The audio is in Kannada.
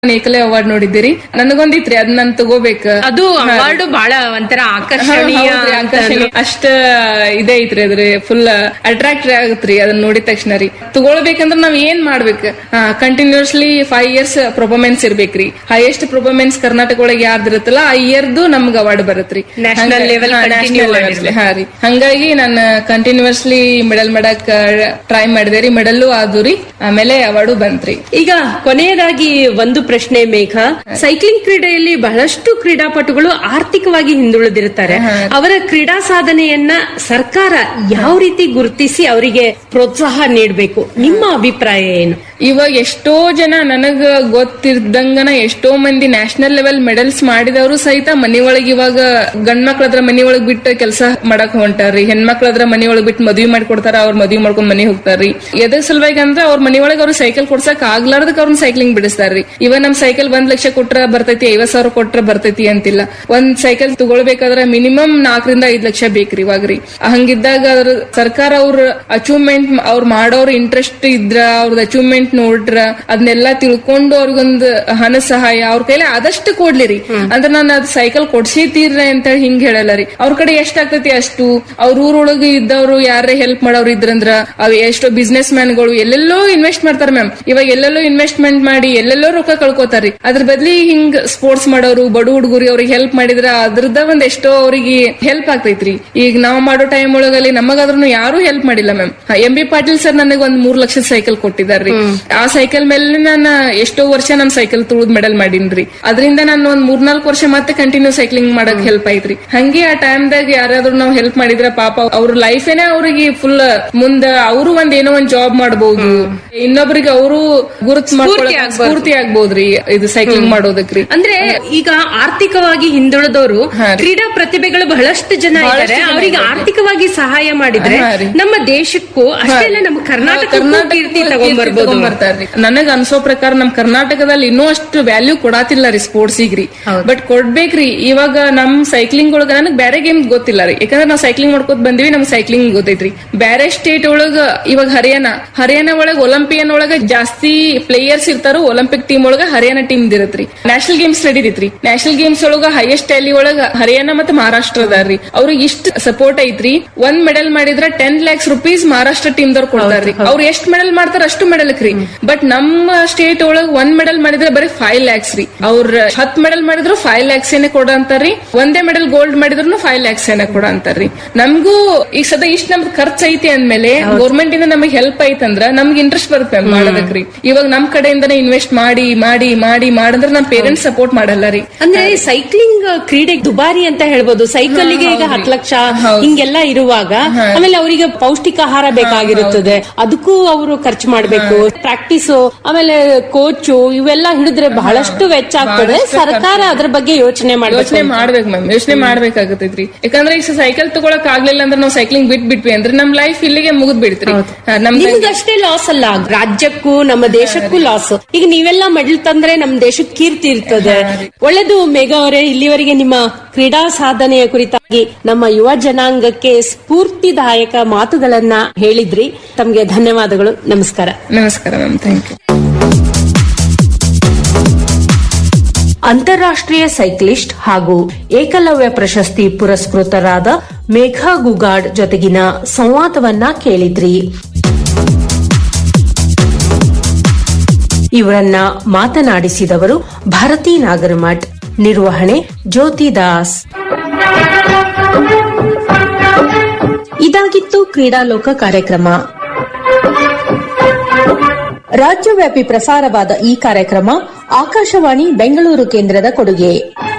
ಏಕಲೆ ಅವಾರ್ಡ್ ನೋಡಿದ್ದೀರಿ ನನಗೊಂದಿತ್ರಿ ಅದ್ ನಾನ್ ತಗೋಬೇಕ ಅದು ಅವಾರ್ಡ್ ಬಹಳ ಒಂಥರ ಆಕರ್ಷಣೀಯ ಹೌದ್ರಿ, ಅಂತ ಆಕರ್ಷಣೀಯ. ಅಷ್ಟ ಇದೇ ಐತ್ರಿ ಅದ್ರಿ ಫುಲ್ ಅಟ್ರಾಕ್ಟ್ ಆಗತ್ರಿ ಅದನ್ನ ನೋಡಿದ ತಕ್ಷಣ ರೀ ತಗೊಳ್ಬೇಕಂದ್ರ ನಾವ್ ಏನ್ ಮಾಡ್ಬೇಕು ಕಂಟಿನ್ಯೂಸ್ಲಿ ಫೈವ್ ಇಯರ್ಸ್ ಪ್ರೊಫಾರ್ಮೆನ್ಸ್ ಇರ್ಬೇಕ್ರಿ ಹೈಯೆಸ್ಟ್ ಪ್ರೊಫಾರ್ಮೆನ್ಸ್ ಕರ್ನಾಟಕ ಒಳಗೆ ಯಾರ್ದು ಇರುತ್ತಲ್ಲ ಆ ಇಯರ್ದು ನಮ್ಗ ಅವಾರ್ಡ್ ಬರತ್ರಿ National level continue ಮಾಡಿರ್ಬೇಕು. ಹಾ ರೀ ಹಂಗಾಗಿ ನಾನು ಕಂಟಿನ್ಯೂಸ್ಲಿ ಮೆಡಲ್ ಮಾಡಕ್ ಟ್ರೈ ಮಾಡಿದೆ ರೀ ಮೆಡಲ್ಲು ಆದು ರೀ ಆಮೇಲೆ ಅವಾರ್ಡು ಬಂತ್ರಿ ಈಗ ಕೊನೆಯದಾಗಿ ಒಂದು ಪ್ರಶ್ನೆ ಮೇಘ ಸೈಕ್ಲಿಂಗ್ ಕ್ರೀಡೆಯಲ್ಲಿ ಬಹಳಷ್ಟು ಕ್ರೀಡಾಪಟುಗಳು ಆರ್ಥಿಕವಾಗಿ ಹಿಂದುಳಿದಿರುತ್ತಾರೆ ಅವರ ಕ್ರೀಡಾ ಸಾಧನೆಯನ್ನ ಸರ್ಕಾರ ಯಾವ ರೀತಿ ಗುರುತಿಸಿ ಅವರಿಗೆ ಪ್ರೋತ್ಸಾಹ ನೀಡಬೇಕು ನಿಮ್ಮ ಅಭಿಪ್ರಾಯ ಏನು ಇವಾಗ ಎಷ್ಟೋ ಜನ ನನಗ ಗೊತ್ತಿದ್ದಂಗನ ಎಷ್ಟೋ ಮಂದಿ ನ್ಯಾಷನಲ್ ಲೆವೆಲ್ ಮೆಡಲ್ಸ್ ಮಾಡಿದವರು ಸಹಿತ ಮನಿ ಒಳಗ್ ಇವಾಗ ಗಂಡ್ ಮಕ್ಳದ್ರ ಮನಿ ಒಳಗ್ ಬಿಟ್ಟು ಕೆಲಸ ಮಾಡಕ್ ಹೊಂಟಾರ್ರಿ ಹೆಣ್ಮಕ್ಳದ್ರ ಮನಿ ಒಳಗ್ ಬಿಟ್ಟು ಮದ್ವಿ ಮಾಡ್ಕೊಡ್ತಾರ ಅವ್ರ ಮದ್ವಿ ಮಾಡ್ಕೊಂಡ್ ಮನಿ ಹೋಗ್ತಾರ್ರಿ ಎದಕ್ ಸಲುವಾಗಿ ಅಂದ್ರೆ ಅವ್ರ ಮನಿ ಒಳಗ್ ಅವ್ರು ಸೈಕಲ್ ಕೊಡ್ಸಕ್ ಆಗ್ಲಾರ್ದಕ್ ಅವ್ರನ್ನ ಸೈಕ್ಲಿಂಗ್ ಬಿಡಿಸ್ತಾರ್ರಿ ಇವಾಗ ನಮ್ ಸೈಕಲ್ ಒಂದ್ ಲಕ್ಷ ಕೊಟ್ರ ಬರ್ತೈತಿ ಐವತ್ ಸಾವಿರ ಕೊಟ್ರ ಬರ್ತೈತಿ ಅಂತಿಲ್ಲ ಒಂದ್ ಸೈಕಲ್ ತಗೊಳ್ಬೇಕಾದ್ರೆ ಮಿನಿಮಮ್ ನಾಲ್ಕರಿಂದ ಐದ್ ಲಕ್ಷ ಬೇಕ್ರಿ ಇವಾಗ್ರಿ ಹಂಗಿದ್ದಾಗ ಅದ್ರ ಸರ್ಕಾರ ಅವ್ರ ಅಚೀವ್ಮೆಂಟ್ ಅವ್ರ ಮಾಡೋರ್ ಇಂಟ್ರೆಸ್ಟ್ ಇದ್ರ ಅವ್ರದ್ ಅಚೀವ್ಮೆಂಟ್ ನೋಡ್ರ ಅದನ್ನೆಲ್ಲ ತಿಳ್ಕೊಂಡು ಅವ್ರಿಗೊಂದು ಹಣ ಸಹಾಯ ಅವ್ರ ಕೈಲಿ ಆದಷ್ಟು ಕೊಡ್ಲಿ ರೀ ಅಂದ್ರೆ ನಾನು ಅದ್ ಸೈಕಲ್ ಕೊಡ್ಸಿ ತೀರ್ರೆ ಅಂತ ಹೇಳಿ ಹಿಂಗ್ ಹೇಳಲ್ಲ ರೀ ಅವ್ರ ಕಡೆ ಎಷ್ಟ್ ಆಗ್ತೈತಿ ಅಷ್ಟು ಅವ್ರ ಊರೊಳಗೆ ಇದ್ದವ್ರು ಯಾರೇ ಹೆಲ್ಪ್ ಮಾಡೋರು ಇದ್ರಂದ್ರ ಅವ್ ಎಷ್ಟೋ ಬಿಸ್ನೆಸ್ ಮ್ಯಾನ್ಗಳು ಎಲ್ಲೆಲ್ಲೋ ಇನ್ವೆಸ್ಟ್ ಮಾಡ್ತಾರ ಮ್ಯಾಮ್ ಇವಾಗ ಎಲ್ಲೆಲ್ಲೋ ಇನ್ವೆಸ್ಟ್ಮೆಂಟ್ ಮಾಡಿ ಎಲ್ಲೆಲ್ಲೋ ರೊಕ್ಕ ಕಳ್ಕೊತಾರ್ರಿ ಅದ್ರ ಬದ್ಲಿ ಹಿಂಗ್ ಸ್ಪೋರ್ಟ್ಸ್ ಮಾಡೋರು ಬಡ ಹುಡುಗರಿ ಅವ್ರಿಗೆ ಹೆಲ್ಪ್ ಮಾಡಿದ್ರ ಅದ್ರದ ಒಂದ್ ಎಷ್ಟೋ ಅವ್ರಿಗೆ ಹೆಲ್ಪ್ ಆಗ್ತೈತ್ರಿ ಈಗ ನಾವ್ ಮಾಡೋ ಟೈಮ್ ಒಳಗಲ್ಲಿ ನಮಗಾದ್ರೂ ಯಾರು ಹೆಲ್ಪ್ ಮಾಡಿಲ್ಲ ma'am M B Patil sir ನನಗೆ ಒಂದ್ ಮೂರ್ ಲಕ್ಷದ ಸೈಕಲ್ ಕೊಟ್ಟಿದಾರ್ರಿ ಆ ಸೈಕಲ್ ಮೇಲೆ ನಾನು ಎಷ್ಟೋ ವರ್ಷ ನಮ್ ಸೈಕಲ್ ತುಳಿದ್ ಮೆಡಲ್ ಮಾಡೀನ್ರಿ ಅದರಿಂದ ನಾನು ಒಂದ್ ಮೂರ್ನಾಲ್ಕು ವರ್ಷ ಮತ್ತೆ ಕಂಟಿನ್ಯೂ ಸೈಕ್ಲಿಂಗ್ ಮಾಡಕ್ ಹೆಲ್ಪ್ ಐತ್ರಿ ಹಂಗೆ ಆ ಟೈಮ್ದಾಗ ಯಾರಾದ್ರೂ ನಾವ್ ಹೆಲ್ಪ್ ಮಾಡಿದ್ರ ಪಾಪ ಅವ್ರ ಲೈಫೇನೆ ಅವ್ರಿಗೆ ಫುಲ್ ಮುಂದ ಅವರು ಒಂದ್ ಏನೋ ಒಂದ್ ಜಾಬ್ ಮಾಡಬಹುದು ಇನ್ನೊಬ್ರಿಗೆ ಅವರು ಗುರುತ್ ಮಾಡ್ಕೊಳಕ್ ಆಗ್ಬಾರ್ದು. ಸ್ಫೂರ್ತಿ ಆಗ್ಬೋದ್ರಿ ಇದು ಸೈಕ್ಲಿಂಗ್ ಮಾಡೋದಕ್ರಿ ಅಂದ್ರೆ ಈಗ ಆರ್ಥಿಕವಾಗಿ ಹಿಂದುಳಿದವರು ಹಾ ರೀ. ಕ್ರೀಡಾ ಪ್ರತಿಭೆಗಳು ಬಹಳಷ್ಟು ಜನ ಬಹಳಷ್ಟು ಇದ್ದಾರೆ ಜನ ಅವರಿಗೆ ಇದ್ದಾರೆ. ಆರ್ಥಿಕವಾಗಿ ಸಹಾಯ ಮಾಡಿದ್ರೆ ಹಾ ರೀ. ನಮ್ಮ ದೇಶಕ್ಕೂ ಅಷ್ಟೇ ಅಲ್ಲ ನಮ್ಮ ಕರ್ನಾಟಕಕ್ಕೂ ಕೀರ್ತಿ ತಗೊಂಡ್ಬರ್ಬೋದು ಬರ್ತಾರ್ರಿ ನನಗ ಅನ್ಸೋ ಪ್ರಕಾರ ನಮ್ ಕರ್ನಾಟಕದಲ್ಲಿ ಇನ್ನೂ ಅಷ್ಟು ವ್ಯಾಲ್ಯೂ ಕೊಡಾತಿಲ್ಲ ರೀ ಸ್ಪೋರ್ಟ್ಸ್ ರೀ ಹೌದು. ಬಟ್ ಕೊಡ್ಬೇಕ್ರಿ ಇವಾಗ ನಮ್ ಸೈಕ್ಲಿಂಗ್ ಒಳಗ ನನಗ್ ಬೇರೆ ಗೇಮ್ ಗೊತ್ತಿಲ್ಲ ರೀ ಯಾಕಂದ್ರೆ ನಾವ್ ಸೈಕ್ಲಿಂಗ್ ಮಾಡ್ಕೊತ ಬಂದಿವಿ ನಮ್ ಸೈಕ್ಲಿಂಗ್ ಗೊತ್ತೈತ್ರಿ ಬೇರೆ ಸ್ಟೇಟ್ ಒಳಗ ಇವಾಗ ಹರಿಯಾಣ ಹರಿಯಾಣ ಒಳಗ ಒಲಿಂಪಿಯನ್ ಒಳಗ ಜಾಸ್ತಿ ಪ್ಲೇಯರ್ಸ್ ಇರ್ತಾರೋ ಒಲಿಂಪಿಕ್ ಟೀಮ್ ಒಳಗ ಹರಿಯಾಣ ಟೀಮ್ ಇರತ್ರಿ ನ್ಯಾಷನಲ್ ಗೇಮ್ಸ್ ನಡೀತೈತ್ರಿ ನ್ಯಾಷನಲ್ ಗೇಮ್ಸ್ ಒಳಗ ಹೈಯೆಸ್ಟ್ ಟ್ಯಾಲಿ ಒಳಗ ಹರಿಯಾಣ ಮತ್ತೆ ಮಹಾರಾಷ್ಟ್ರ ಅದಾರ್ರಿ ಅವ್ರಿಗೆ ಇಷ್ಟ ಸಪೋರ್ಟ್ ಐತ್ರಿ ಒಂದ್ ಮೆಡಲ್ ಮಾಡಿದ್ರ ten lakhs rupees Maharashtra team ದವ್ರು ಕೊಡ್ತಾರ್ರಿ ಅವ್ರು ಎಷ್ಟ್ ಮೆಡಲ್ ಮಾಡ್ತಾರ ಅಷ್ಟು ಮೆಡಲ್ ರೀ ಬಟ್ ನಮ್ಮ ಸ್ಟೇಟ್ ಒಳಗ ಒಂದ್ ಮೆಡಲ್ ಮಾಡಿದ್ರೆ ಬರೀ ಫೈವ್ ಲ್ಯಾಕ್ಸ್ ರೀ ಅವ್ರ ಹತ್ ಮೆಡಲ್ ಮಾಡಿದ್ರು ಫೈವ್ ಲ್ಯಾಕ್ಸ್ ಏನೇ ಕೊಡ ಅಂತಾರ್ರಿ ಒಂದೇ ಮೆಡಲ್ ಗೋಲ್ಡ್ ಮಾಡಿದ್ರು ಫೈವ್ ಲ್ಯಾಕ್ಸ್ ಏನೇ ಕೊಡ ಅಂತಾರ್ರಿ ನಮಗೂ ಈಗ ಸದಾ ಇಷ್ಟ ನಮ್ದು ಖರ್ಚು ಐತಿ ಅಂದ್ಮೇಲೆ ಗೌರ್ಮೆಂಟ್ ಇಂದ ನಮಗೆ ಹೆಲ್ಪ್ ಐತಂದ್ರ ನಮ್ಗೆ ಇಂಟ್ರೆಸ್ಟ್ ಬರುತ್ತೆ ma'am ಮಾಡೋದಕ್ರಿ ಇವಾಗ ನಮ್ ಕಡೆಯಿಂದನೇ ಇನ್ವೆಸ್ಟ್ ಮಾಡಿ ಮಾಡಿ ಮಾಡಿ ಮಾಡಂದ್ರ ನಮ್ ಪೇರೆಂಟ್ಸ್ ಸಪೋರ್ಟ್ ಮಾಡಲ್ಲ ರೀ ಅಂದ್ರೆ ಸೈಕ್ಲಿಂಗ್ ಕ್ರೀಡೆ ದುಬಾರಿ ಅಂತ ಹೇಳ್ಬೋದು ಸೈಕಲ್ಗೆ ಈಗ ಹತ್ತು ಲಕ್ಷ ಹಿಂಗೆಲ್ಲ ಇರುವಾಗ ಆಮೇಲೆ ಅವರಿಗೆ ಪೌಷ್ಟಿಕಾಹಾರ ಬೇಕಾಗಿರುತ್ತದೆ ಅದಕ್ಕೂ ಅವರು ಖರ್ಚು ಮಾಡ್ಬೇಕು ಪ್ರಾಕ್ಟೀಸ್ ಆಮೇಲೆ ಕೋಚು ಇವೆಲ್ಲ ಹಿಡಿದ್ರೆ ಬಹಳಷ್ಟು ವೆಚ್ಚ ಆಗ್ತದೆ ಸರ್ಕಾರ ಅದ್ರ ಬಗ್ಗೆ ಯೋಚನೆ ಮಾಡ್ಬೇಕು ಯೋಚನೆ ಮಾಡ್ಬೇಕು ಮ್ಯಾಮ್ ಯೋಚನೆ ಮಾಡ್ಬೇಕಾಗತೈತ್ರಿ ಯಾಕಂದ್ರೆ ಈಗ ಸೈಕಲ್ ತಗೊಳಕ್ ಆಗ್ಲಿಲ್ಲ ಅಂದ್ರೆ ನಾವು ಸೈಕ್ಲಿಂಗ್ ಬಿಟ್ ಬಿಟ್ವಿ ಅಂದ್ರೆ ನಮ್ ಲೈಫ್ ಇಲ್ಲಿಗೆ ಮುಗಿದ್ ಬಿಡ್ತ್ರಿ ಹಾ, ನಮ್ದು ನಿಮ್ಗಷ್ಟೇ ಲಾಸ್ ಅಲ್ಲ ರಾಜ್ಯಕ್ಕೂ ನಮ್ಮ ದೇಶಕ್ಕೂ ಲಾಸ್ ಈಗ ನೀವೆಲ್ಲ ಮೆಡಲ್ ತಂದ್ರೆ ನಮ್ ದೇಶಕ್ಕೆ ಕೀರ್ತಿ ಇರ್ತದೆ ಒಳ್ಳೇದು ಮೇಘ ಅವರೇ ಇಲ್ಲಿವರೆಗೆ ನಿಮ್ಮ ಕ್ರೀಡಾ ಸಾಧನೆಯ ಕುರಿತಾಗಿ ನಮ್ಮ ಯುವ ಜನಾಂಗಕ್ಕೆ ಸ್ಫೂರ್ತಿದಾಯಕ ಮಾತುಗಳನ್ನ ಹೇಳಿದ್ರಿ ತಮ್ಗೆ ಧನ್ಯವಾದಗಳು ನಮಸ್ಕಾರ ನಮಸ್ಕಾರ ಮ್ಯಾಮ್ ಥ್ಯಾಂಕ್ ಯು ಅಂತಾರಾಷ್ಟ್ರೀಯ ಸೈಕ್ಲಿಸ್ಟ್ ಹಾಗೂ ಏಕಲವ್ಯ ಪ್ರಶಸ್ತಿ ಪುರಸ್ಕೃತರಾದ ಮೇಘಾ ಗುಗಾಡ್ ಜೊತೆಗಿನ ಸಂವಾದವನ್ನ ಕೇಳಿದ್ರಿ ಇವರನ್ನ ಮಾತನಾಡಿಸಿದವರು ಭಾರತಿ ನಾಗರಮಠ್ ನಿರ್ವಹಣೆ ಜ್ಯೋತಿ ದಾಸ್ ಇದಾಗಿತ್ತು ಕ್ರೀಡಾಲೋಕ ಕಾರ್ಯಕ್ರಮ ರಾಜ್ಯವ್ಯಾಪಿ ಪ್ರಸಾರವಾದ ಈ ಕಾರ್ಯಕ್ರಮ ಆಕಾಶವಾಣಿ ಬೆಂಗಳೂರು ಕೇಂದ್ರದ ಕೊಡುಗೆ